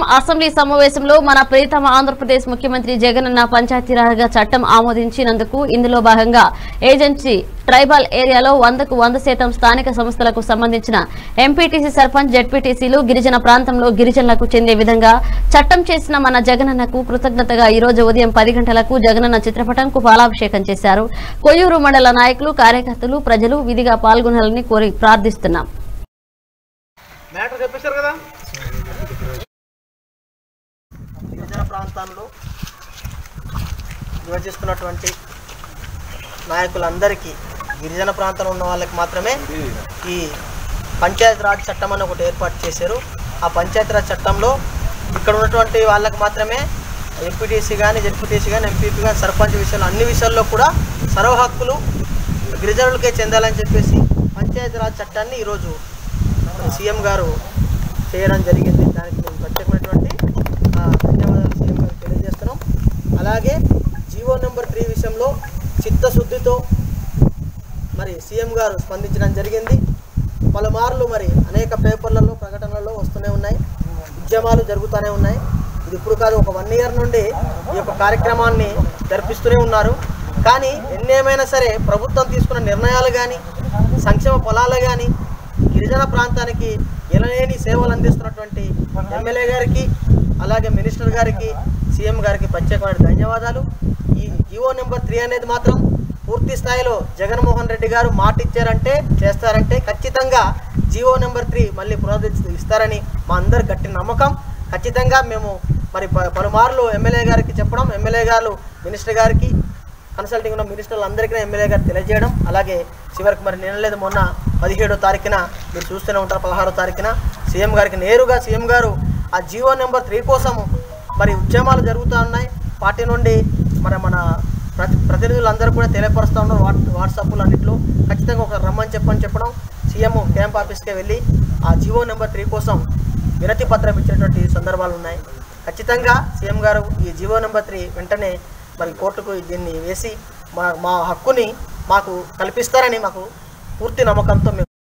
assembly సమావేశంలో మన ప్రీతమ ఆంధ్రప్రదేశ్ ముఖ్యమంత్రి జగనన్న పంచాయతీరాజ్ చట్టం ఆమోదించినందుకు ఇందులో భాగంగా ఏజెన్సీ ట్రైబల్ ఏరియాలో వందకు వంద శాతం స్థానిక సంస్థలకు సంబంధించిన ఎంపీటీసీ సర్పంచ్ జెడ్పీటీసీలు గిరిజన ప్రాంతంలో గిరిజనులకు చెందే విధంగా చట్టం చేసిన మన జగనన్నకు కృతజ్ఞతగా ఈ రోజు ఉదయం పది గంటలకు జగనన్న చిత్రపటంకు పాలాభిషేకం చేశారు కొయ్యూరు మండల నాయకులు కార్యకర్తలు ప్రజలు విధిగా పాల్గొనాలని కోరి ప్రార్థిస్తున్నాం మ్యాటర్ చెప్పేశారు కదా గిరిజన ప్రాంతాల్లో నివసిస్తున్నటువంటి నాయకులందరికీ గిరిజన ప్రాంతంలో ఉన్న వాళ్ళకి మాత్రమే ఈ పంచాయత్ రాజ్ చట్టం అని ఒకటి ఏర్పాటు చేశారు ఆ పంచాయత్ రాజ్ చట్టంలో ఇక్కడ ఉన్నటువంటి వాళ్ళకి మాత్రమే ఎంపీటీసీ కానీ జెడ్పీటీసీ కానీ ఎంపీపీ కానీ సర్పంచ్ విషయాలు అన్ని విషయాల్లో కూడా సర్వ హక్కులు గిరిజనులకే చెందాలని చెప్పేసి పంచాయతీ రాజ్ చట్టాన్ని ఈరోజు సీఎం గారు చేయడం జరిగింది దానికి మేము ప్రత్యేకమైనటువంటి ఆ, ధన్యవాదాలు సీఎం గారికి తెలియజేస్తున్నాం అలాగే జీవో నెంబర్ త్రీ విషయంలో చిత్తశుద్ధితో మరి సీఎం గారు స్పందించడం జరిగింది పలుమార్లు మరి అనేక పేపర్లలో ప్రకటనలలో వస్తూనే ఉన్నాయి ఉద్యమాలు జరుగుతూనే ఉన్నాయి ఇది ఇప్పుడు కాదు ఒక వన్ ఇయర్ నుండి ఈ యొక్క కార్యక్రమాన్ని జరిపిస్తూనే ఉన్నారు కానీ ఎన్నేమైనా సరే ప్రభుత్వం తీసుకున్న నిర్ణయాలు కానీ సంక్షేమ ఫలాలు కానీ గిరిజన ప్రాంతానికి ఎనలేని సేవలు అందిస్తున్నటువంటి ఎమ్మెల్యే గారికి అలాగే మినిస్టర్ గారికి సీఎం గారికి ప్రత్యేకమైన ధన్యవాదాలు ఈ జియో నెంబర్ త్రీ అనేది మాత్రం పూర్తి స్థాయిలో జగన్మోహన్ రెడ్డి గారు మాట ఇచ్చారంటే చేస్తారంటే ఖచ్చితంగా జియో నెంబర్ త్రీ మళ్ళీ పునరుద్ధ ఇస్తారని మా అందరి గట్టి నమ్మకం ఖచ్చితంగా మేము మరి ప- పలుమార్లు ఎమ్మెల్యే గారికి చెప్పడం ఎమ్మెల్యే గారు మినిస్టర్ గారికి కన్సల్టింగ్ ఉన్న మినిస్టర్లు అందరికీ ఎమ్మెల్యే గారు తెలియజేయడం అలాగే చివరికి మరి నిన్న లేదు మొన్న పదిహేడో తారీఖున మీరు చూస్తూనే ఉంటారు పదహారో తారీఖున సీఎం గారికి నేరుగా సీఎం గారు ఆ జియో నెంబర్ త్రీ కోసం మరి ఉద్యమాలు జరుగుతూ ఉన్నాయి పార్టీ నుండి మరి మన ప్రతి ప్రతినిధులందరూ కూడా తెలియపరుస్తూ ఉన్నారు వాట్ వాట్సాప్లు అన్నింటిలో ఖచ్చితంగా ఒక రమ్మని చెప్పని చెప్పడం సీఎం క్యాంప్ ఆఫీస్కి వెళ్ళి ఆ జియో నెంబర్ త్రీ కోసం వినతి పత్రం ఇచ్చినటువంటి సందర్భాలు ఉన్నాయి ఖచ్చితంగా సీఎం గారు ఈ జియో నెంబర్ త్రీ వెంటనే మరి కోర్టుకు దీన్ని వేసి మా మా హక్కుని మాకు కల్పిస్తారని మాకు పూర్తి నమ్మకంతో మేము